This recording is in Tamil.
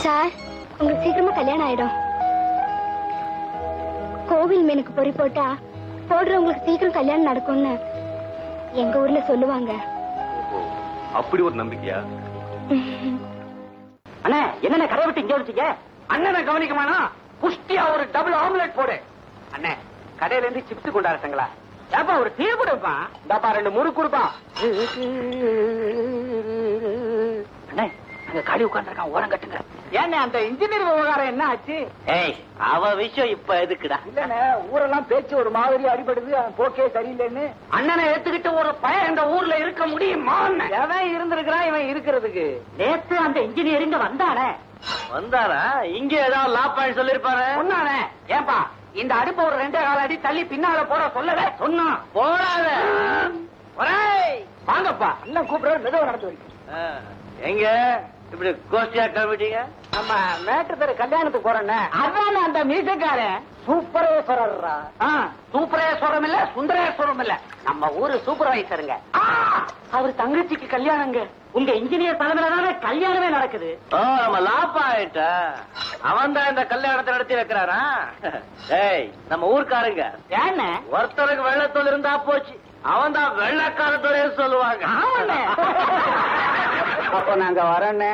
சார் உங்களுக்கு சீக்கிரமா கல்யாணம் ஆயிடும் கோவில் மீனுக்கு பொறி போட்டா போடுறவங்களுக்கு சீக்கிரம் கல்யாணம் நடக்கும்னு எங்க ஊர்ல சொல்லுவாங்க அப்படி ஒரு நம்பிக்கையா அண்ணே என்னண்ணே கடையை விட்டு இங்க வச்சீங்க அண்ணனை கவனிக்கமானா புஷ்டியா ஒரு டபுள் ஆம்லெட் போடு அண்ணே கடையில இருந்து சிப்ஸ் கொண்டாடுறீங்களா ஏப்பா ஒரு டீ கொடுப்பா இந்தாப்பா ரெண்டு முறுக்கு கொடுப்பா அண்ணே அங்க காடி உட்காந்துருக்கான் ஓரம் கட்டுங்க ஏண்ணே அந்த இன்ஜினியர் விவகாரம் என்ன ஆச்சு ஏய் அவ விஷயம் இப்ப எதுக்குடா இல்லண்ணே ஊரெல்லாம் பேச்சு ஒரு மாதிரி அடிபடுது அவன் போக்கே சரியில்லைன்னு அண்ணனை எடுத்துக்கிட்டு ஒரு பையன் இந்த ஊர்ல இருக்க முடியுமா எவன் இருந்திருக்கிறான் இவன் இருக்கிறதுக்கு நேத்து அந்த இன்ஜினியர் இங்க வந்தானே வந்தாரா இங்க ஏதாவது லா பாயிண்ட் சொல்லிருப்பாரு சொன்னானே ஏன்பா இந்த அடுப்ப ஒரு ரெண்டே கால் அடி தள்ளி பின்னால போட சொல்லவே சொன்னான் போடாத ஒரேய், வாங்கப்பா எல்லாம் கூப்பிடுற மெதுவா நடந்து வைக்க ஆ, எங்க இப்படி கோஷ்டியா கிளம்பிட்டீங்க நம்ம மேட்டு தெரு கல்யாணத்துக்கு போறேன்னு அதான் அந்த மீசக்காரன் சூப்பரேஸ்வரர்ரா சூப்பரேஸ்வரம் இல்ல சுந்தரேஸ்வரம் இல்ல நம்ம ஊரு சூப்பர்வைசருங்க அவர் தங்கச்சிக்கு கல்யாணங்க உங்க இன்ஜினியர் தலைமையில தானே கல்யாணமே நடக்குது ஓ நம்ம லா பாயிண்ட் அவன் தான் இந்த கல்யாணத்தை நடத்தி வைக்கிறாரா ஏய் நம்ம ஊர்க்காரங்க ஏன்னு ஒருத்தருக்கு வெள்ளத்தோல் இருந்தா போச்சு அவன் தான் வெள்ளக்காரத்தோட சொல்லுவாங்க அப்ப நாங்க வரேன்னு